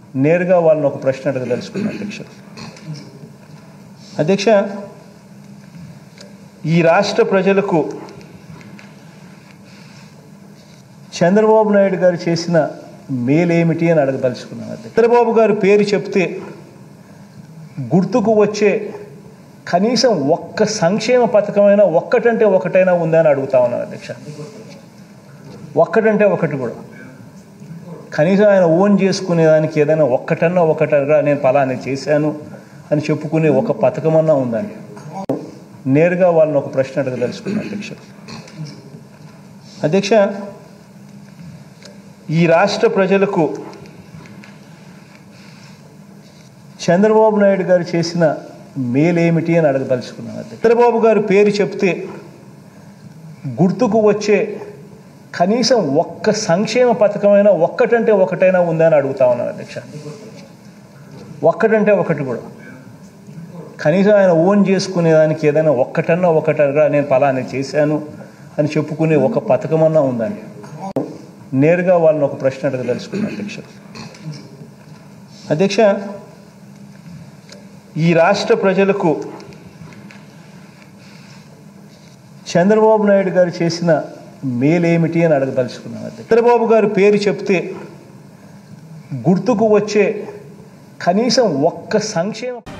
నేరుగా వాళ్ళని ఒక ప్రశ్న అడగదలుచుకున్నాను అధ్యక్ష అధ్యక్ష ఈ రాష్ట్ర ప్రజలకు చంద్రబాబు నాయుడు గారు చేసిన మేలేమిటి అని అడగదలుచుకున్నాను అధ్యక్ష చంద్రబాబు గారు పేరు చెప్తే గుర్తుకు వచ్చే కనీసం ఒక్క సంక్షేమ పథకమైనా ఒక్కటంటే ఒకటైనా ఉందని అడుగుతా ఉన్నాను అధ్యక్ష ఒక్కటంటే ఒకటి కూడా కనీసం ఆయన ఓన్ చేసుకునేదానికి ఏదైనా ఒక్కటన్నా ఒకటగా నేను ఫలాని చేశాను అని చెప్పుకునే ఒక పథకమన్నా ఉందండి నేరుగా వాళ్ళని ఒక ప్రశ్న అడగదలుచుకున్నాను అధ్యక్ష అధ్యక్ష ఈ రాష్ట్ర ప్రజలకు చంద్రబాబు నాయుడు గారు చేసిన మేలేమిటి అని అడగదలుచుకున్నాను అధ్యక్ష చంద్రబాబు గారు పేరు చెప్తే గుర్తుకు వచ్చే కనీసం ఒక్క సంక్షేమ పథకమైనా ఒక్కటంటే ఒకటైనా ఉందని అడుగుతా ఉన్నాను అధ్యక్ష ఒక్కటంటే ఒకటి కూడా కనీసం ఆయన ఓన్ చేసుకునేదానికి ఏదైనా ఒక్కటన్నా ఒకటగా నేను ఫలాని చేశాను అని చెప్పుకునే ఒక పథకమన్నా ఉందండి నేరుగా వాళ్ళని ఒక ప్రశ్న అడగదలుచుకున్నాను అధ్యక్ష అధ్యక్ష ఈ రాష్ట్ర ప్రజలకు చంద్రబాబు నాయుడు గారు చేసిన మేలేమిటి అని అడగదలుచుకున్నాను అధ్యక్ష చంద్రబాబు గారు పేరు చెప్తే గుర్తుకు వచ్చే కనీసం ఒక్క సంక్షేమ